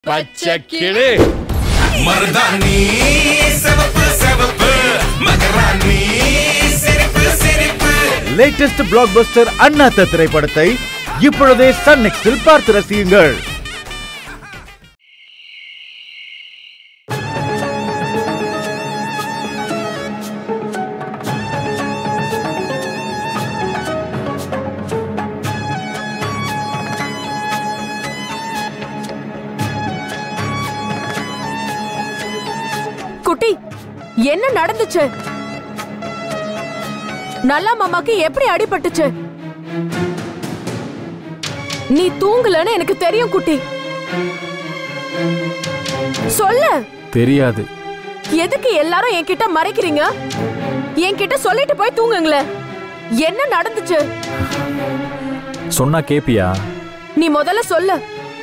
பச்சை கிளி மருதாணி சிவப்பு சிவப்பு மகராணி சிரிப்பு சிரிப்பு லேட்டஸ்ட் பிளாக் பஸ்டர் அண்ணாத்த திரைப்படத்தை இப்பொழுதே சன் நெக்ஸ்டில் பார்த்து ரசியுங்கள் குட்டி என்ன நடந்துச்சு நல்லா மாமாக்கு எப்படி அடிபட்டுச்சு நீ தூங்கலன்னு எனக்கு தெரியும் குட்டி சொல்லு தெரியாது எதுக்கு எல்லாரும் என்கிட்ட மறைக்கிறீங்க என்கிட்ட சொல்லிட்டு போய் தூங்குங்களேன் என்ன நடந்துச்சு சொன்னா கேப்பியா நீ முதல்ல சொல்லு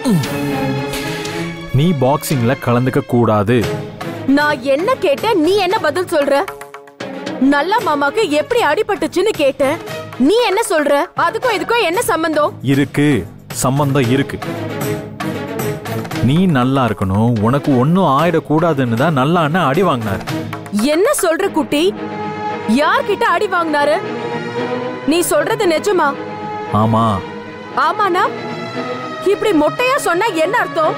நீ பாக்ஸிங்ல கலந்துக்க கூடாது நான் என்ன கேட்டேன் நீ என்ன பதில் சொல்ற நல்ல மாமாக்கு எப்படி அடிபட்டுச்சுன்னு கேட்டேன் நீ என்ன சொல்ற அதுக்கும் இதுக்கும் என்ன சம்பந்தம் இருக்கு சம்பந்தம் இருக்கு நீ நல்லா இருக்கணும் உனக்கு ஒன்னும் ஆயிடக்கூடாதுன்னு தான் நல்லா அண்ணன் அடி வாங்கினார் என்ன சொல்ற குட்டி யார்கிட்ட அடி வாங்கினாரு நீ சொல்றது நிஜமா ஆமா ஆமாண்ணா இப்படி மொட்டையா சொன்னா என்ன அர்த்தம்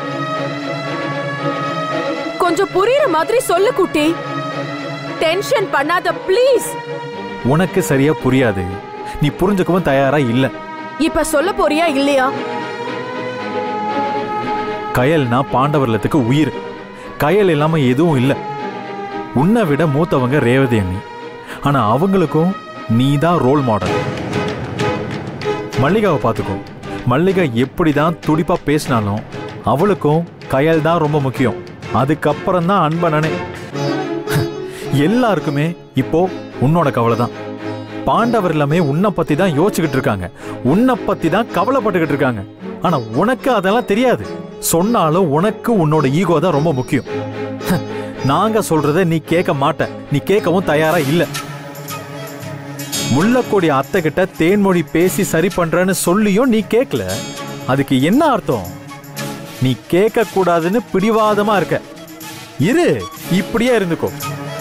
கொஞ்சம் புரியுற மாதிரி சொல்லு குட்டி டென்ஷன் பண்ணாத ப்ளீஸ் உனக்கு சரியா புரியாது நீ புரிஞ்சுக்கவும் தயாரா இல்ல இப்ப சொல்ல போறியா இல்லையா கயல்னா பாண்டவர்லத்துக்கு உயிர் கயல் இல்லாம எதுவும் இல்ல உன்னை விட மூத்தவங்க ரேவதி அண்ணி ஆனா அவங்களுக்கும் நீ தான் ரோல் மாடல் மல்லிகாவை பார்த்துக்கோ மல்லிகா எப்படிதான் துடிப்பா பேசினாலும் அவளுக்கும் கயல் தான் ரொம்ப முக்கியம் அதுக்கப்புறம் தான் அன்பனனே எல்லாருக்குமே இப்போ உன்னோட கவலை தான் பாண்டவர் எல்லாமே உன்னை பத்தி தான் யோசிச்சுக்கிட்டு இருக்காங்க உன்னை பத்தி தான் கவலைப்பட்டுக்கிட்டு இருக்காங்க ஆனா உனக்கு அதெல்லாம் தெரியாது சொன்னாலும் உனக்கு உன்னோட ஈகோ தான் ரொம்ப முக்கியம் நாங்க சொல்றத நீ கேட்க மாட்ட நீ கேட்கவும் தயாரா இல்ல முள்ளக்கொடி அத்தை கிட்ட தேன்மொழி பேசி சரி பண்றேன்னு சொல்லியும் நீ கேட்கல அதுக்கு என்ன அர்த்தம் நீ கேட்க கூடாதுன்னு பிடிவாதமா இருக்க இரு இப்படியே இருந்துக்கோ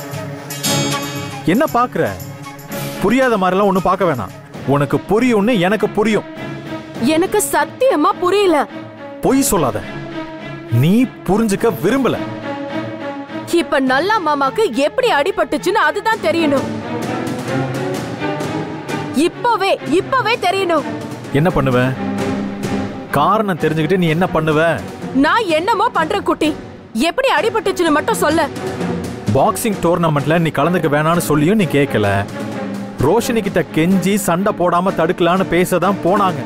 என்ன பாக்குற புரியாத மாதிரிலாம் ஒன்றும் பார்க்க வேணாம் உனக்கு புரியும்னு எனக்கு புரியும் எனக்கு சத்தியமா புரியல பொய் சொல்லாத நீ புரிஞ்சுக்க விரும்பல இப்ப நல்லா மாமாக்கு எப்படி அடிபட்டுச்சுன்னு அதுதான் தெரியணும் இப்பவே இப்பவே தெரியணும் என்ன பண்ணுவ காரணம் தெரிஞ்சுக்கிட்டு நீ என்ன பண்ணுவ நான் என்னமோ பண்றேன் குட்டி எப்படி அடிபட்டுச்சுன்னு மட்டும் சொல்ல பாக்ஸிங் டோர்னமெண்ட்ல நீ கலந்துக்க வேணாம்னு சொல்லியும் நீ கேட்கல ரோஷினி கிட்ட கெஞ்சி சண்டை போடாம தடுக்கலான்னு பேசதான் போனாங்க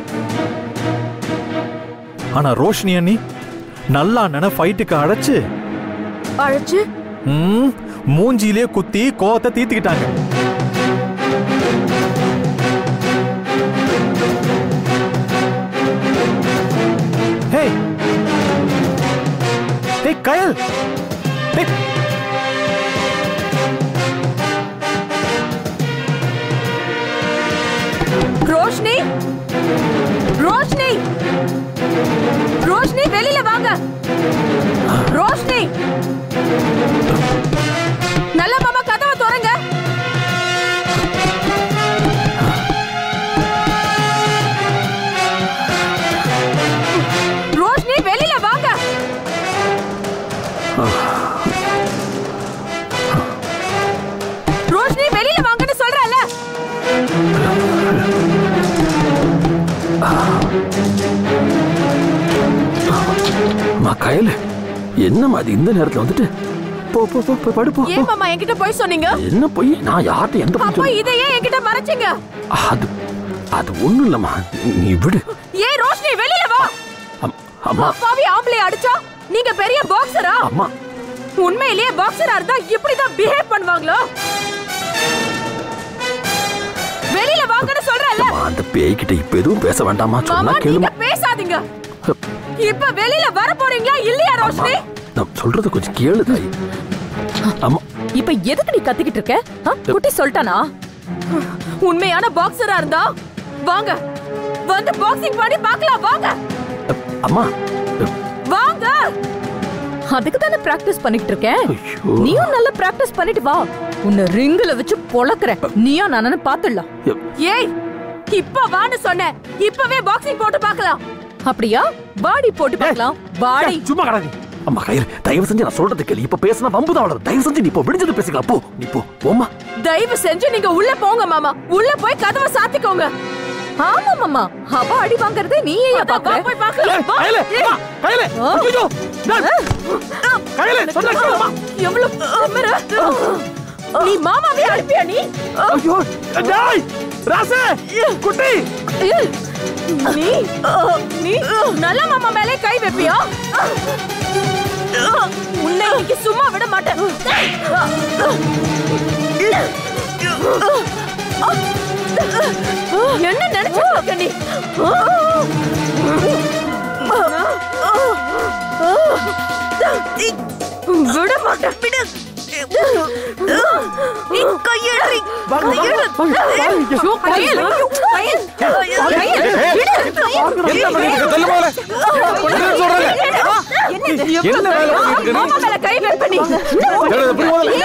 ஆனா ரோஷினி அண்ணி நல்லா அண்ணனை ஃபைட்டுக்கு அழைச்சு அழைச்சு ம், மூஞ்சியிலே குத்தி கோவத்தை தீர்த்துக்கிட்டாங்க ஹேய் டேய் கயல் டேய் ரோஷினி ரோஷினி ரோஷினி வெளியில வாங்க ரோஷினி நல்ல மாமா கதவை திறங்க ரோஷினி வெளியில வாங்க ரோஷினி வெளியில வாங்கன்னு சொல்றல அம்மா கயல் என்னம்மா அது இந்த நேரத்துல வந்துட்டு போ போ போ போய் படு போ ஏன் மாமா என்கிட்ட போய் சொன்னீங்க என்ன போய் நான் யார்கிட்ட எந்த பொய் அப்போ சொல்ல- இதை ஏன் என்கிட்ட மறைச்சீங்க அது அது ஒண்ணும் இல்லம்மா நீ விடு ஏன் ரோஷினி வெளியில வா அம்- அம்மா அப்பாவி ஆம்பளை அடிச்சா நீங்க பெரிய பாக்ஸரா அம்மா உண்மையிலேயே பாக்ஸரா இருந்தா இப்படிதான் பிஹேவ் பண்ணுவாங்களோ வெளியில வாங்கன்னு சொல்றேன்ல அம்மா, அந்த பேய்கிட்ட இப்ப எதுவும் பேச வேண்டாமா மாமா சொன்னா நீங்க கேளுமா பேசாதீங்க இப்ப வெளியில வர போறீங்களா இல்லையா ரோஷினி நான் சொல்றது கொஞ்சம் கேளு தாய் அம்மா இப்ப எதுக்கு நீ கத்திக்கிட்டு இருக்க ஆ? குட்டி சொல்லிட்டானா உண்மையான பாக்ஸரா இருந்தா வாங்க வந்து பாக்ஸிங் பண்ணி பார்க்கலாம் வாங்க அம்மா வாங்க அதுக்கு தானே பிராக்டிஸ் பண்ணிட்டு இருக்கேன் நீயும் நல்லா பிராக்டிஸ் பண்ணிட்டு வா உன்னை ரிங்குல வச்சு பொளக்குறேன் நீயும் நானு பாத்துடலாம் ஏய் இப்ப வான்னு சொன்னேன் இப்பவே பாக்ஸிங் போட்டு பார்க்கலாம் அப்படியா பாடி போட்டு பார்க்கலாம் பாடி ஏய், சும்மா கிடக்கு அம்மா கையில தயவு செஞ்சு நான் சொல்றது கேளு இப்ப பேசினா வம்பு தான் வளரும் தயவு செஞ்சு நீ இப்போ விடிஞ்சது பேசிக்கலாம் போ நீ போ போம்மா தயவு செஞ்சு நீங்க உள்ள போங்க மாமா உள்ள போய் கதவை சாத்திக்கோங்க ஆமா மாமா அவ அடி வாங்குறதே நீயே அதான் வா பாக்குற போய் பார்க்கலாம் வா. கையில ஏய், அம்மா, கையில ஐயோ நான் கையில சொன்னா கேளுமா எவ்வளவு திமிரு. நீ மாமாவே அனுப்பியா நீ ஐயோ டேய் ராசே குட்டி நீ நீ நல்ல மாமா மேலே கை வைப்பியா உன்னை இன்னைக்கு சும்மா விட மாட்டேன் என்ன நினைச்சிட்டு இருக்க நீ விட மாட்டேன் விடு நீ கையெழி கையெழு என்ன பண்ணிட்டு இருக்க? தள்ளு போல. என்னன்னு சொல்றாங்க? என்ன வேலை பண்ணிட்டு இருக்க நீ? மாமா மேல கை வைப்ப நீ ஏய், இது புடி முதல்ல.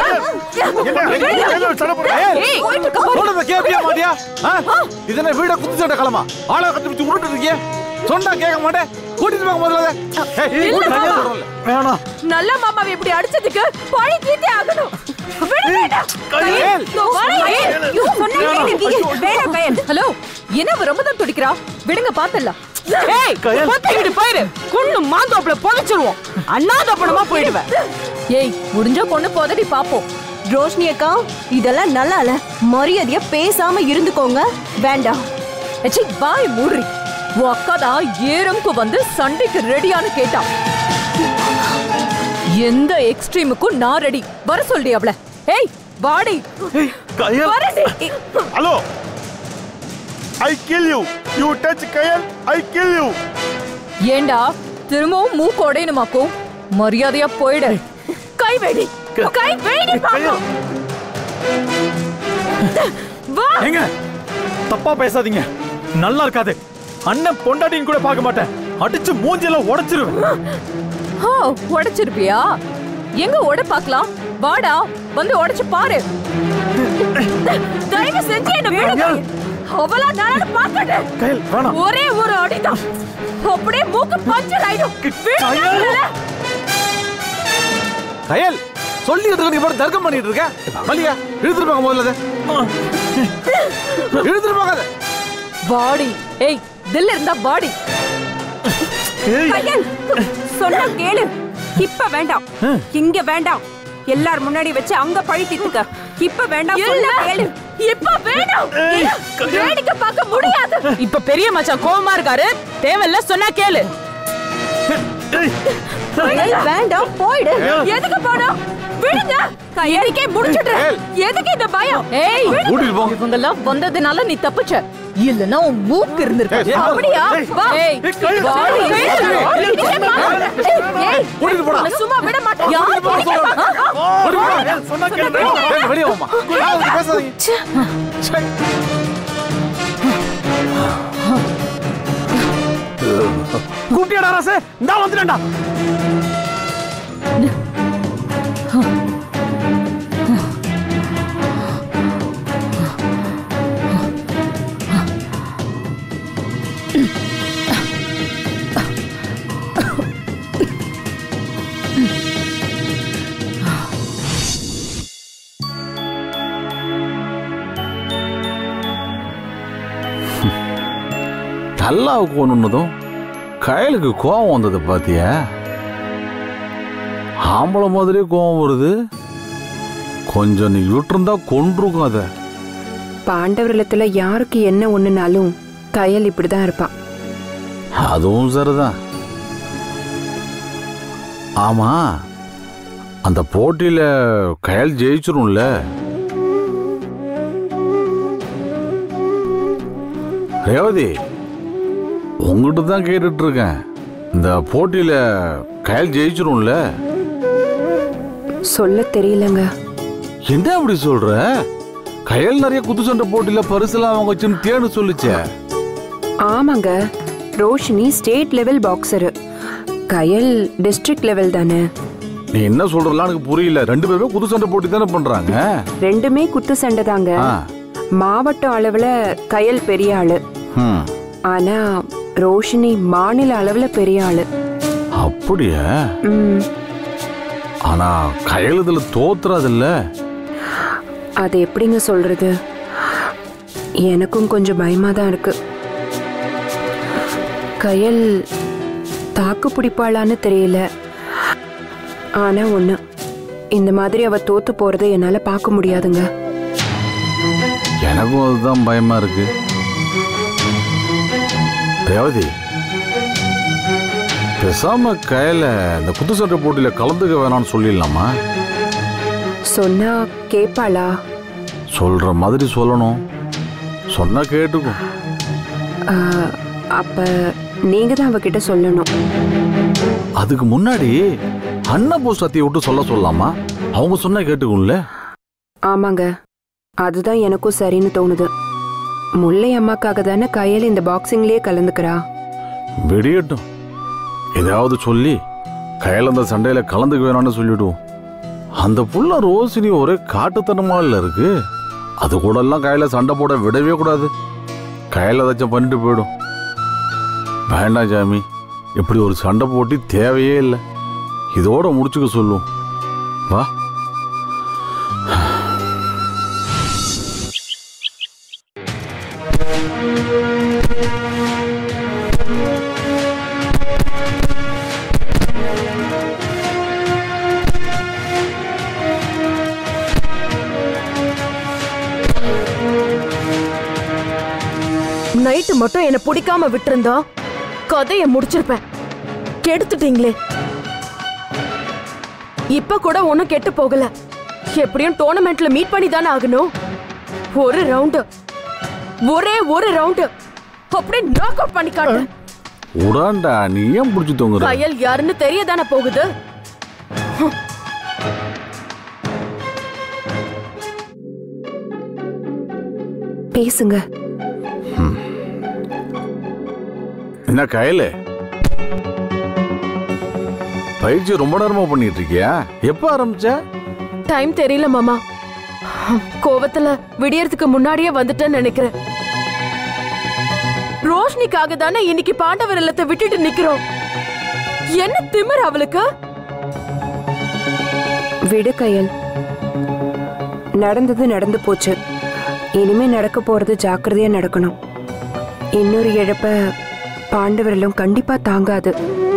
ஏய், போயிட்டு இருக்க பாரு. சொல்றத கேப்பியா மாட்டியா ஆ? இது என்ன வீட குத்து சண்டை களமா ஆளை கட்டி பிடிச்சு உருட்டு இருக்கியே சொன்னா கேட்க மாட்டேன் கூட்டிட்டு போங்க முதல்ல அதை. ஏய், இல்ல கூட்டிட்டு மாமா. போங்க. வேணாம் நல்ல மாமாவை இப்படி அடிச்சதுக்கு பழி தீர்த்தே ஆகணும் விடு வேண்டாம். கையேல். இதோ வரேன். ஐயோ, சொன்னா கேளுங்க. வேணாம், கையேல். ஹலோ என்ன அவ ரொம்ப தான் துடிக்கிறா விடுங்க பாத்துடலாம் ஏய் பொத்திக்கிட்டு போயிரு குண்ணு மாந்தோப்புல புதைச்சிருவோம் அண்ணாதப்பனமா போயிடுவேன் ஏய் முடிஞ்சா பொண்ணு போதடி பாப்போம் ரோஷினி அக்கா இதெல்லாம் நல்லா இல்ல மரியாதையா பேசாம இருந்துக்கோங்க வேண்டாம் எச்சி பாய் மூடுறி உன் அக்கா தான் ஏரம்க்கு வந்து சண்டைக்கு ரெடியான்னு கேட்டா எந்த எக்ஸ்ட்ரீமுக்கும் நான் ரெடி வர சொல்லி அவள ஏய் வாடி கையல் வரேன். Hello I kill you you touch Kayal I kill you ஏண்டா திரும்பவும் மூக்கு உடையணுமாக்கும் மரியாதையா போயிடு கை வெடி கை வெடி பாப்பா வா ஏங்க தப்பா பேசாதீங்க நல்லா இருக்காது அண்ணன் பொண்டாட்டின்னு கூட பார்க்க மாட்டேன் அடிச்சு மூஞ்சில உடைச்சிருவேன் ஓ உடைச்சிருப்பியா எங்க உட பார்க்கலாம் வாடா வந்து உடைச்சு பாரு தயவு செஞ்சு என்ன விடுங்க அவளா நான் பாக்கட்டேன் கையில் வேணாம் ஒரே ஒரு அடிதான் அப்படியே மூக்கு பஞ்சர் ஆயிடும் விடுங்க. கையல் சொல்லிட்டு இருக்க நீ பாட்டு தர்க்கம் பண்ணிட்டு இருக்க மல்லிகா இழுத்துட்டு போங்க முதல்ல அதை. இழுத்துட்டு போகாத பாடி ஏய் தில் இருந்தா பாடி கையல் சொன்னா கேளு இப்ப வேண்டாம் இங்க வேண்டாம் எல்லார் முன்னாடி வச்சு அங்க பழி தீர்த்துக்க இப்ப வேண்டாம் இல்ல சொன்னா கேளு இப்ப வேணும் வேடிக்கை பார்க்க முடியாது இப்ப பெரிய மச்சான் கோவமா இருக்காரு தேவையில்ல சொன்னா கேளு ஏய், வேண்டாம் போயிடு எதுக்கு போனோம் விடுங்க கையறிக்கை முடிச்சிடுறேன் எதுக்கு இந்த பயம் ஏய் கூட்டிட்டு போங்க இவங்கெல்லாம் வந்ததுனால நீ தப்பிச்ச இல்லன்னா உன் மூக்கு இருந்திருக்க ஏய், அப்படியா வா ஏய் கையில் வாடி. ஏய், கூட்டிட்டு போடா உன்னை சும்மா விட மாட்டேன் யார் கூட்டிட்டு போடா. சொன்னா கேளு. ஏய், வெளியே வாம்மா. ஆ, வந்து பேசாதீங்க சே. கூட்டியாடா ராசே இந்தா வந்துட்டேன்டா நல்லாவுக்கு ஒண்ணுனதும் கையலுக்கு கோவம் வந்தது பாத்தியா ஆம்பளை மாதிரியே கோவம் வருது கொஞ்சம் நீ விட்டுருந்தா கொன்றுக்கும் அதை பாண்டவர்லத்துல யாருக்கு என்ன ஒண்ணுனாலும் கயல் இப்படிதான் இருப்பான் அதுவும் சரிதான் ஆமா அந்த போட்டியில கயல் ஜெயிச்சிரும்ல ரேவதி உங்ககிட்ட தான் கேட்டுட்டு இருக்கேன் இந்த போட்டியில கயல் ஜெயிச்சிரும்ல சொல்ல தெரியலங்க என்ன அப்படி சொல்ற கயல் நிறைய குத்துச்சண்டை போட்டியில பரிசுலாம் அவங்க வச்சுன்னு தேன்னு சொல்லுச்சே ஆமாங்க Roshini state level boxer Kayal district level தானே நீ என்ன சொல்றலாம் எனக்கு புரியல ரெண்டு பேருமே குத்து சண்டை போட்டி தானே பண்றாங்க ரெண்டுமே குத்து சண்டை தாங்க ஆ. மாவட்ட அளவுல கயல் பெரிய ஆளு ம். ஆனா ரோஷினி மாநில அளவுல பெரிய ஆளு அப்படியா ம், ஆனா கயல் இதுல தோத்துறாதில்ல அது எப்படிங்க சொல்றது எனக்கும் கொஞ்சம் பயமா தான் இருக்கு கயல் தாக்கு பிடிப்பாளான்னு தெரியல ஆனா ஒண்ணு இந்த மாதிரி அவ தோத்து போறதை என்னால பார்க்க முடியாதுங்க எனக்கும் அதுதான் பயமா இருக்கு ரேவதி பேசாம கையில இந்த குத்து சண்டை போட்டியில கலந்துக்க வேணாம்னு சொல்லிடலாமா சொன்னா கேப்பாளா சொல்ற மாதிரி சொல்லணும் சொன்னா கேட்டுக்கும் ஆ, அப்ப நீங்க தான் அவகிட்ட சொல்லணும் அதுக்கு முன்னாடி அன்னபூ சத்தியை விட்டு சொல்ல சொல்லலாமா அவங்க சொன்னா கேட்டுக்கும்ல ஆமாங்க அதுதான் எனக்கும் சரின்னு தோணுது முல்லை அம்மாக்காக தானே கையில இந்த பாக்ஸிங்லயே கலந்துக்கிறா விடியட்டும் ஏதாவது சொல்லி கையில அந்த சண்டையில கலந்துக்க வேணாம்னு சொல்லிடுவோம் அந்த புள்ள ரோசினி ஒரே காட்டுத்தனமா இல்ல இருக்கு அது கூட எல்லாம் கையில சண்டை போட விடவே கூடாது கையில ஏதாச்சும் பண்ணிட்டு போயிடும் வேண்டாம் ஜாமி இப்படி ஒரு சண்டை போட்டி தேவையே இல்லை இதோட முடிச்சுக்க சொல்லுவோம் வா நைட்டு மட்டும் என்ன பிடிக்காம விட்டிருந்தா கதைய முடிச்சிருப்பேன் கெடுத்துட்டீங்களே இப்ப கூட ஒண்ணும் கெட்டு போகல எப்படியும் டோர்னமெண்ட்ல மீட் பண்ணி தானே ஆகணும் ஒரு ரவுண்டு ஒரே ஒரு ரவுண்டு அப்படியே நாக் அவுட் பண்ணி காட்டு உடாண்டா நீ ஏன் பிடிச்சி தொங்குற கயல் யாருன்னு தெரிய தானே போகுது பேசுங்க என்ன கையில பயிற்சி ரொம்ப நேரமா பண்ணிட்டு இருக்கியா எப்ப ஆரம்பிச்ச டைம் தெரியல மாமா கோவத்துல விடியறதுக்கு முன்னாடியே வந்துட்டேன்னு நினைக்கிறேன் ரோஷினிக்காக தானே இன்னைக்கு பாண்டவர் இல்லத்தை விட்டுட்டு நிக்கிறோம் என்ன திமிர் அவளுக்கு விடு கையல் நடந்தது நடந்து போச்சு இனிமே நடக்க போறது ஜாக்கிரதையா நடக்கணும் இன்னொரு இழப்ப பாண்டவர்களும் கண்டிப்பா தாங்காது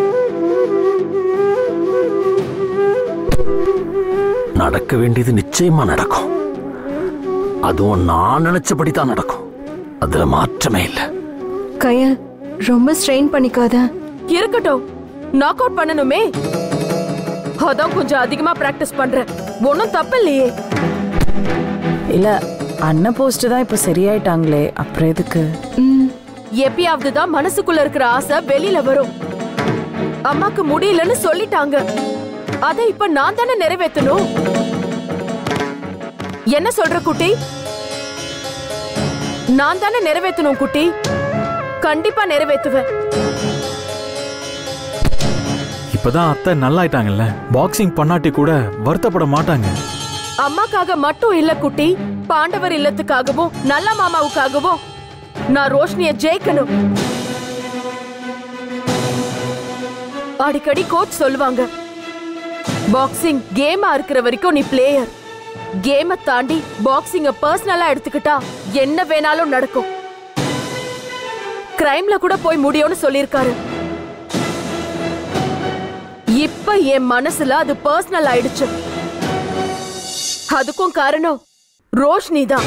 நடக்க வேண்டியது நிச்சயமா நடக்கும் அதுவும் நான் நினைச்சபடி தான் நடக்கும் அதுல மாற்றமே இல்லை கயல் ரொம்ப ஸ்ட்ரெயின் பண்ணிக்காத இருக்கட்டும் நாக் அவுட் பண்ணணுமே அதான் கொஞ்சம் அதிகமா பிராக்டிஸ் பண்றேன் ஒன்னும் தப்பு இல்லையே இல்ல அண்ணன் போஸ்ட் தான் இப்ப சரியாயிட்டாங்களே அப்புறம் எதுக்கு எப்பயாவது தான் மனசுக்குள்ள இருக்கிற ஆசை வெளியில வரும் அம்மாக்கு முடியலன்னு சொல்லிட்டாங்க அதை இப்ப நான் தானே நிறைவேற்றணும் என்ன சொல்ற குட்டி நான் தானே நிறைவேற்றணும் குட்டி கண்டிப்பா நிறைவேற்றுவேன் இப்பதான் அத்தை நல்லாயிட்டாங்கல்ல பாக்ஸிங் பண்ணாட்டி கூட வருத்தப்பட மாட்டாங்க அம்மாக்காக மட்டும் இல்ல குட்டி பாண்டவர் இல்லத்துக்காகவும் நல்ல மாமாவுக்காகவும் நான் ரோஷினிய ஜெயிக்கணும் அடிக்கடி கோச் சொல்லுவாங்க பாக்ஸிங் கேமா இருக்கிற வரைக்கும் நீ பிளேயர் கேமை தாண்டி பாக்ஸிங்க பர்சனலா எடுத்துக்கிட்டா என்ன வேணாலும் நடக்கும் கிரைம்ல கூட போய் முடியும்னு சொல்லியிருக்காரு இப்ப என் மனசுல அது பர்சனல் ஆயிடுச்சு அதுக்கும் காரணம் ரோஷினி தான்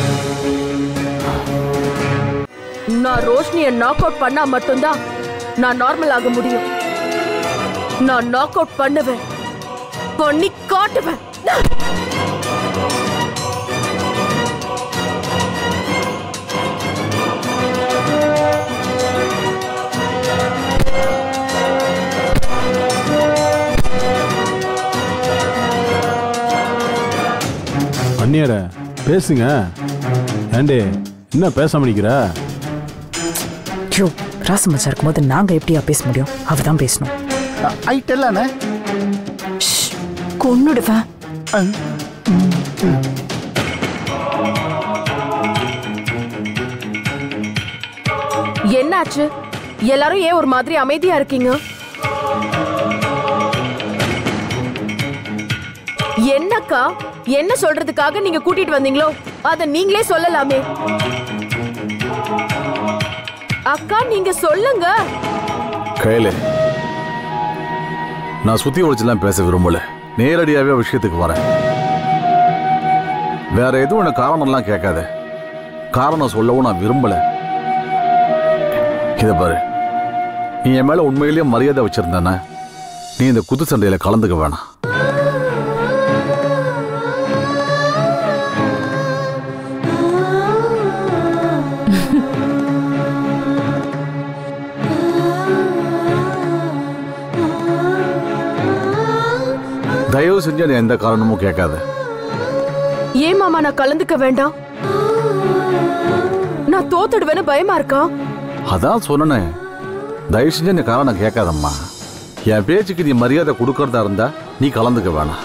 நான் ரோஷினிய நாக் அவுட் பண்ணா மட்டும்தான் நான் நார்மல் ஆக முடியும் நான் நாக் அவுட் பண்ணுவேன் பண்ணி காட்டுவேன் அண்ணியார பேசுங்க ஏண்டே என்ன பேசாம நிக்கிற ஐயோ ராசமச்சா இருக்கும்போது நாங்க எப்படியா பேச முடியும் அவ தான் பேசணும் ஐட்டல்லானே கொன்னுடுவேன் என்னாச்சு எல்லாரும் ஏன் ஒரு மாதிரி அமைதியா இருக்கீங்க என்னக்கா என்ன சொல்றதுக்காக நீங்க கூட்டிட்டு வந்தீங்களோ அத நீங்களே சொல்லலாமே அக்கா நீங்க சொல்லுங்க கையில நான் சுத்தி ஒழிச்செல்லாம் பேச விரும்பல நேரடியாவே விஷயத்துக்கு வரேன் வேற எதுவும் எனக்கு காரணம்லாம் கேட்காத காரணம் சொல்லவும் நான் விரும்பல இத பாரு நீ என் மேல உண்மையிலேயே மரியாதை வச்சிருந்தேன்னா நீ இந்த குத்து சண்டையில கலந்துக்க வேணாம் தயவு செஞ்சு நீ எந்த காரணமும் கேட்காத ஏன் மாமா நான் கலந்துக்க வேண்டாம் நான் தோத்துடுவேன்னு பயமா இருக்கா அதான் சொன்னேன் தயவு செஞ்சு நீ காரணம் கேட்காதம்மா என் பேச்சுக்கு நீ மரியாதை கொடுக்கறதா இருந்தா நீ கலந்துக்க வேணாம்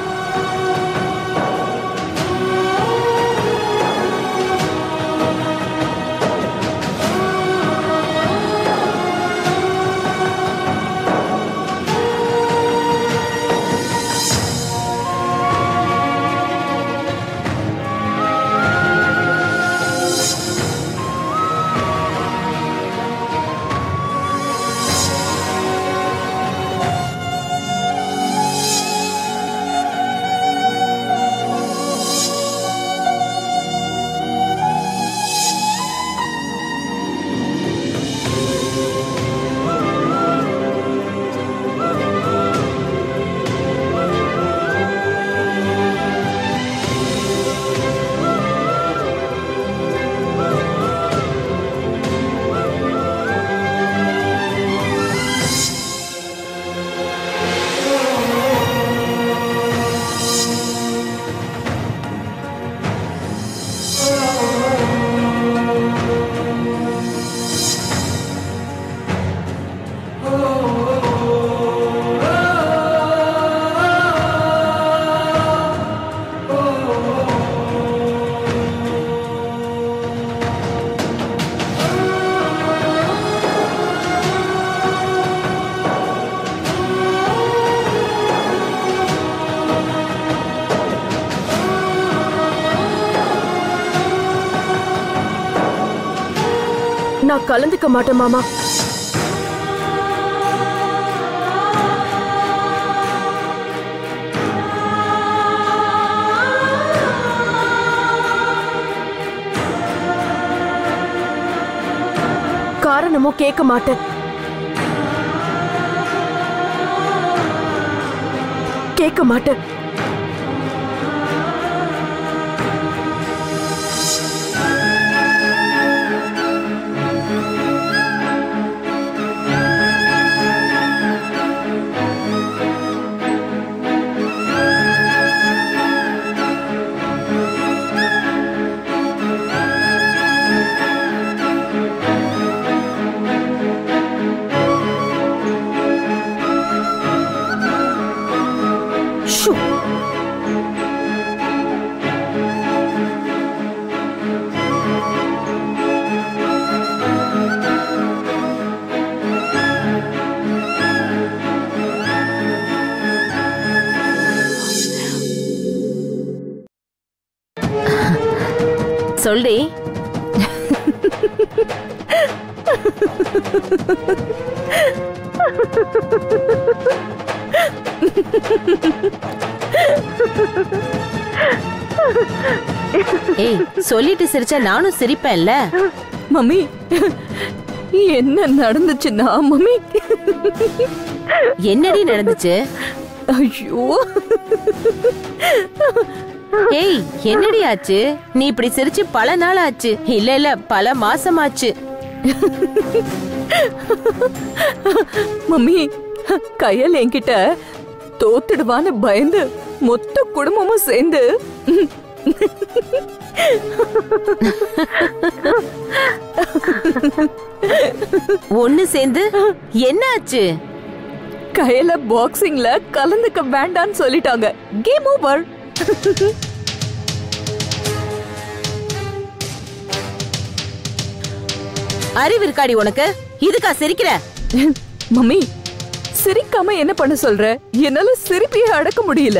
நான் கலந்துக்க மாட்டேன் மாமா காரணமும் கேட்க மாட்டேன் கேட்க மாட்டேன் ஷூ சொல்டி ஏய் சொல்லிட்டு சிரிச்சா நானும் சிரிப்பேன்ல மம்மி என்ன நடந்துச்சுன்னா மம்மி என்னடி நடந்துச்சு ஐயோ ஏய் என்னடி ஆச்சு நீ இப்படி சிரிச்சு பல நாள் ஆச்சு இல்ல இல்ல பல மாசம் ஆச்சு மம்மி கையல் என்கிட்ட தோத்துடுவான்னு பயந்து மொத்த குடும்பமும் சேர்ந்து ஒண்ணு சேர்ந்து என்ன ஆச்சு கையில பாக்ஸிங்ல கலந்துக்க வேண்டாம்னு சொல்லிட்டாங்க கேம் ஓவர் அறிவு இருக்காடி உனக்கு இதுக்கா சிரிக்கிற மம்மி சிரிக்காம என்ன பண்ண சொல்ற என்னால சிரிப்பையே அடக்க முடியல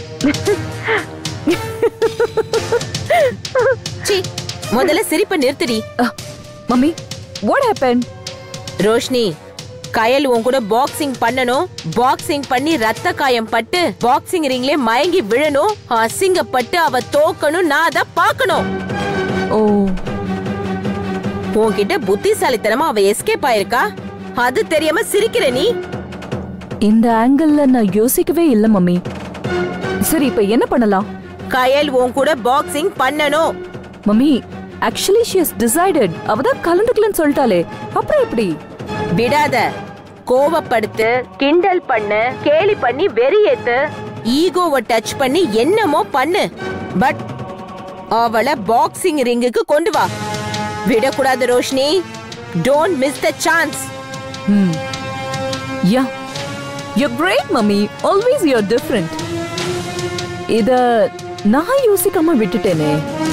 சீ முதல்ல சிரிப்பை நிறுத்துடி mummy what happen Roshini Kayal உன் கூட பாக்ஸிங் பண்ணணும் பாக்ஸிங் பண்ணி ரத்த காயம் பட்டு பாக்ஸிங் ரிங்லே மயங்கி விழணும் அசிங்கப்பட்டு அவ தோக்கணும் நான் அதை பார்க்கணும் ஓ உன்கிட்ட புத்திசாலித்தனமா அவ எஸ்கேப் ஆயிருக்கா அது தெரியாம சிரிக்கிற நீ இந்த ஆங்கிள் நான் யோசிக்கவே இல்ல மம்மி சரி இப்ப என்ன பண்ணலாம் கயல் உன் கூட பாக்ஸிங் பண்ணணும் mummy actually she has decided அவ தான் கலந்துக்கலன்னு சொல்லிட்டாலே அப்புறம் எப்படி விடாத கோவப்படுத்து கிண்டல் பண்ணு கேலி பண்ணி வெறியேத்து ஈகோவை டச் பண்ணி என்னமோ பண்ணு பட் அவளை பாக்ஸிங் ரிங்குக்கு கொண்டு வா விடக்கூடாது Roshini don't miss the chance hmm yeah you great mummy always you different இத நான் யோசிக்காம விட்டுட்டேனே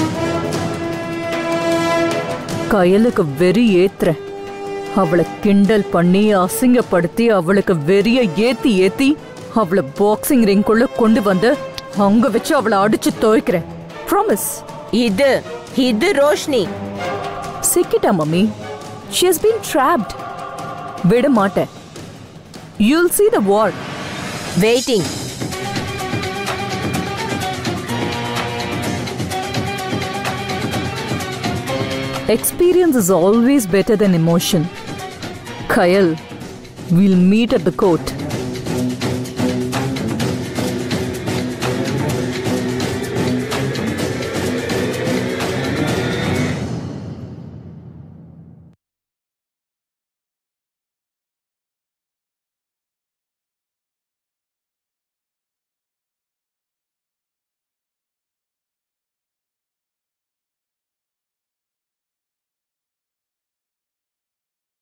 கயலுக்கு வெறி ஏத்துற அவளை கிண்டல் பண்ணி அசிங்கப்படுத்தி அவளுக்கு வெறிய ஏத்தி ஏத்தி அவளை பாக்ஸிங் ரிங்குள்ள கொண்டு வந்து அங்க வச்சு அவளை அடிச்சு துவைக்கிறேன் ப்ராமிஸ் இது இது ரோஷினி சிக்கிட்டா mummy she has been trapped விட மாட்டேன் you'll see the war waiting experience is always better than emotion kayal we'll meet at the court